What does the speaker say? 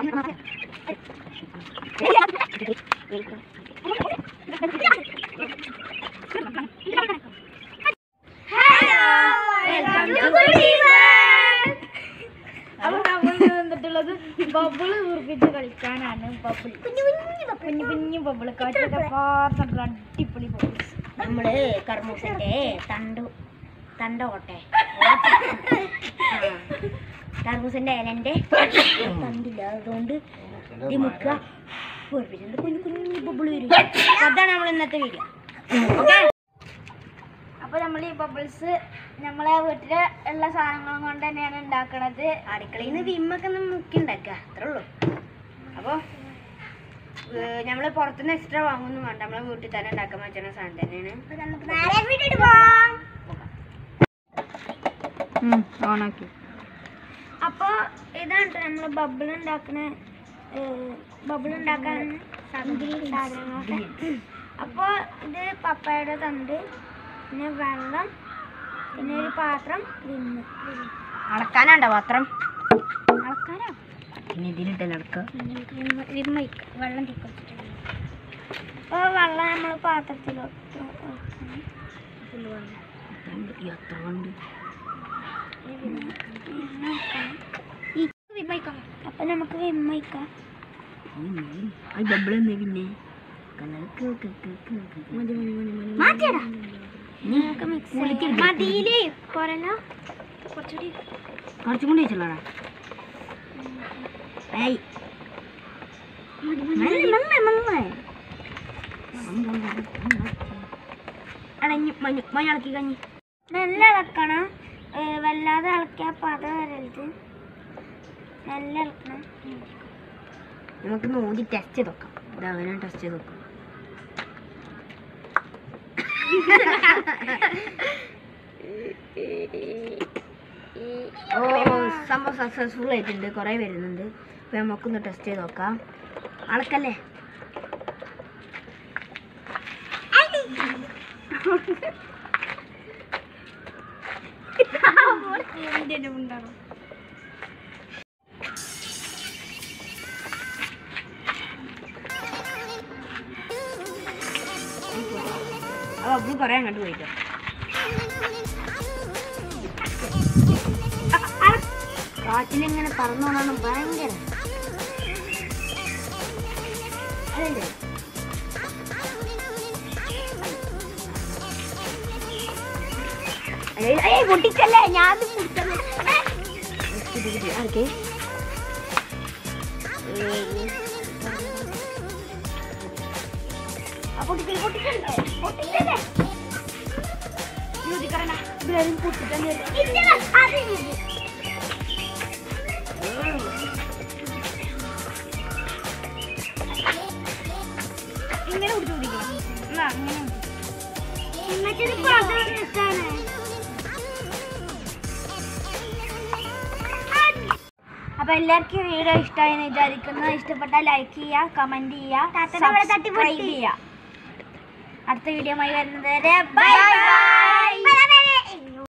അപ്പൊ നമ്മൾ വന്നിട്ടുള്ളത് ബബിള് ഉറപ്പിച്ച് കളിക്കാനാണ് ബബിൾ കുഞ്ഞു കുഞ്ഞു കുഞ്ഞു കുഞ്ഞു ബബിള് കാറ്റൊക്കെ പാർന്നിട്ട് അടിപൊളി ബബിൾസ് നമ്മള് കർമ്മൂസന്റെ തണ്ടു തണ്ടോട്ടെ കർമ്മൂസന്റെ ഇലന്റെ തണ്ടില്ല അതുകൊണ്ട് ഇത് മുക്കുക പൊടിപ്പിച്ചിട്ട് കുഞ്ഞു കുഞ്ഞു ബബിള് വരും അതാണ് നമ്മൾ ഇന്നത്തെ വീഡിയോ ഓക്കെ അപ്പൊ നമ്മൾ ഈ ബബിൾസ് നമ്മളെ വീട്ടില് ഉള്ള സാധനങ്ങളും കൊണ്ട് തന്നെയാണ് ഉണ്ടാക്കണത് അടുക്കളയിൽ നിന്ന് വിമ്മൊക്കെ ഒന്ന് മുക്കി ഉണ്ടാക്കുക അത്രേ ഉള്ളൂ അപ്പോൾ നമ്മൾ പുറത്തുനിന്ന് എക്സ്ട്രാ വാങ്ങൊന്നും വേണ്ട നമ്മളെ വീട്ടിൽ തന്നെ ഉണ്ടാക്കാൻ പറ്റുന്ന സാധനം തന്നെയാണ് ഓണാക്കി അപ്പൊ ഇതാണ് നമ്മൾ ബബിൾ ഉണ്ടാക്കണ ബബിൾ ഉണ്ടാക്കാൻ സാധനങ്ങളൊക്കെ അപ്പൊ ഇത് പപ്പയുടെ തണ്ട് പിന്നെ വെള്ളം പിന്നെ ഒരു പാത്രം വിന്ന് അളക്കാനാണ്ടോ പാത്രം ആൾക്കാരോ പിന്നെ ഇതിലിട്ട് നടക്കുക വിമ്മയ്ക്ക വെള്ളം തിക്കൊച്ചിട്ടുണ്ട് അപ്പോൾ വെള്ളം നമ്മൾ പാത്രത്തിലോട്ട് ഒഴിക്കണം. എത്ര ഉണ്ട് ഈ വിമ്മയ്ക്കാം അപ്പം നമുക്ക് വിമ്മയ്ക്കാം അത് ഡബിൾ എന്നേ പിന്നെ മാറ്റിയടാ നമുക്ക് മിക്സ് മതിയില് പോരല്ലോ കുറച്ചുകൂടി കുറച്ചും കൂടി വെച്ചോളാ ഏയ് അടഞ്ഞു മഞ്ഞു മഞ്ഞ ഇളക്കി കഞ്ഞി നല്ല ഇളക്കണം ഏ, വല്ലാതെ ഇളക്കിയാൽ പത വരരുത് നല്ല ഇളക്കണം നമുക്ക് നോക്കി ടെസ്റ്റ് ചെയ്ത് നോക്കാം ഇത് അവനെ ടെസ്റ്റ് ചെയ്ത് നോക്കാം ഓ സംഭവം സക്സസ്ഫുൾ ആയിട്ടുണ്ട് കുറേ വരുന്നുണ്ട് അപ്പോൾ നമുക്കൊന്ന് ടെസ്റ്റ് ചെയ്ത് നോക്കാം അളക്കല്ലേ അപ്പോൾ അപ്പോൾ കുറേ അങ്ങോട്ട് പോയിട്ടോ കാറ്റിലിങ്ങനെ പറന്നു പോകണം ഭയങ്കര അതല്ലേ ഏയ് ഏയ് പൊട്ടിക്കല്ലേ ഞാൻ ഓക്കെ പൊട്ടിക്കൽ പൊട്ടിക്കല്ലേ പൊട്ടിക്കല്ലേ യൂതിക്കറണ ഇവരും പൊട്ടിക്കല്ലേ ഇങ്ങനെ കുടിച്ചു കുടിക്കണം എന്നാ അങ്ങനെ അപ്പൊ എല്ലാവർക്കും വീഡിയോ ഇഷ്ടമായി വിചാരിക്കുന്നു ഇഷ്ടപ്പെട്ടാൽ ലൈക്ക് ചെയ്യുക കമന്റ് ചെയ്യുക താത്തയുടെ അവിടെ തട്ടി subscribe പൊട്ടി. ചെയ്യുക അടുത്ത വീഡിയോ വരുന്നത് വരെ ബൈ ബൈ